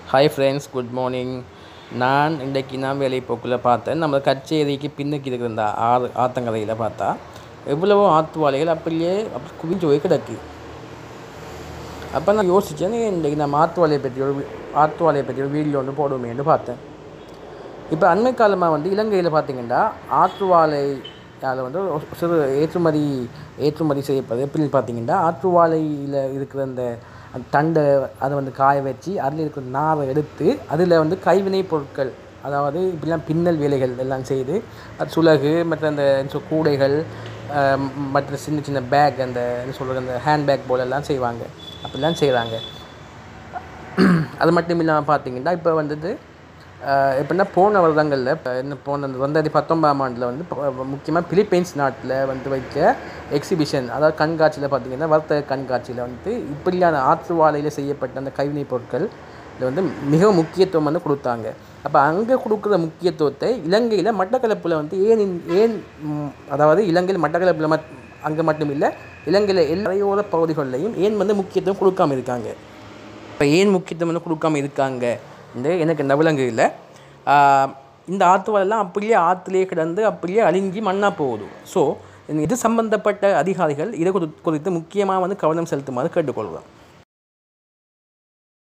hi friends good morning நான் இன்றைக்கு நான் வேலை போக்கில் பார்த்தேன் நம்ம கச்சேரிக்கு பின்னுக்கு இருக்கிற இந்த ஆறு ஆத்தங்கரையில் பார்த்தா எவ்வளவோ ஆத்துவாலைகள் அப்படியே அப்படி குவிஞ்சு போய் கிடக்கு அப்போ நான் யோசித்தேன் இன்றைக்கி நம்ம ஆத்துவாலையை பற்றி ஒரு வி- ஆத்துவாலையை பற்றி ஒரு வீடியோ ஒன்று போடுவோமேன்னு பார்த்தேன் இப்போ அண்மை காலமாக வந்து இலங்கையில் பார்த்தீங்கன்னா ஆற்றுவாழையால் வந்து ஒரு சிறு ஏற்றுமதி ஏற்றுமதி செய்யப்படுது எப்படின்னு பார்த்தீங்கன்னா ஆற்றுவாழையில் இருக்கிற அந்த அந்த தண்டை அதை வந்து காய வச்சு அதில் இருக்கிற நாரை எடுத்து அதில் வந்து கைவினை பொருட்கள் அதாவது இப்படிலாம் பின்னல் வேலைகள் எல்லாம் செய்து அது சுலகு மற்ற அந்த சொ- கூடைகள் ஆஹ் மற்ற சின்ன சின்ன பேக் அந்த என்ன சொல்கிறது அந்த ஹேண்ட்பேக் போல எல்லாம் செய்வாங்க அப்படிலாம் செய்கிறாங்க அது மட்டும் இல்லாமல் பார்த்தீங்கன்னா இப்போ வந்துட்டு ஆஹ் எப்படின்னா போன வருடங்களில் இப்போ என்ன போன அந்த ரெண்டாயிரத்தி பத்தொன்பதாம் ஆண்டில் வந்து முக்கியமாக பிலிப்பைன்ஸ் நாட்டில் வந்து வைக்க எக்ஸிபிஷன் அதாவது கண்காட்சியில் பார்த்தீங்கன்னா வர்த்தக கண்காட்சியில் வந்து இப்படியான ஆற்றுவாழையில் செய்யப்பட்ட அந்த கைவினைப் பொருட்கள் இது வந்து மிக முக்கியத்துவம் வந்து கொடுத்தாங்க அப்போ அங்கே கொடுக்குற முக்கியத்துவத்தை இலங்கையில் மட்டக்களப்பில் வந்து ஏன் இந்த- ஏன் ம், அதாவது இலங்கையில் மட்டக்களப்பில் மட் அங்கே மட்டும் இல்லை இலங்கையில் எல்லாரையோட பகுதிகளிலையும் ஏன் வந்து முக்கியத்துவம் கொடுக்காம இருக்காங்க இப்போ ஏன் முக்கியத்துவம் வந்து கொடுக்காம இருக்காங்க இந்த எனக்கு நவலங்கு இல்லை இந்த ஆற்றுவாலெல்லாம் அப்படியே ஆற்றுலேயே கிடந்து அப்படியே அழிஞ்சி மண்ணாக போகுது ஸோ இது சம்பந்தப்பட்ட அதிகாரிகள் இதை குறி- குறித்து முக்கியமாக வந்து கவனம் செலுத்துமாறு கேட்டுக்கொள்கிறோம்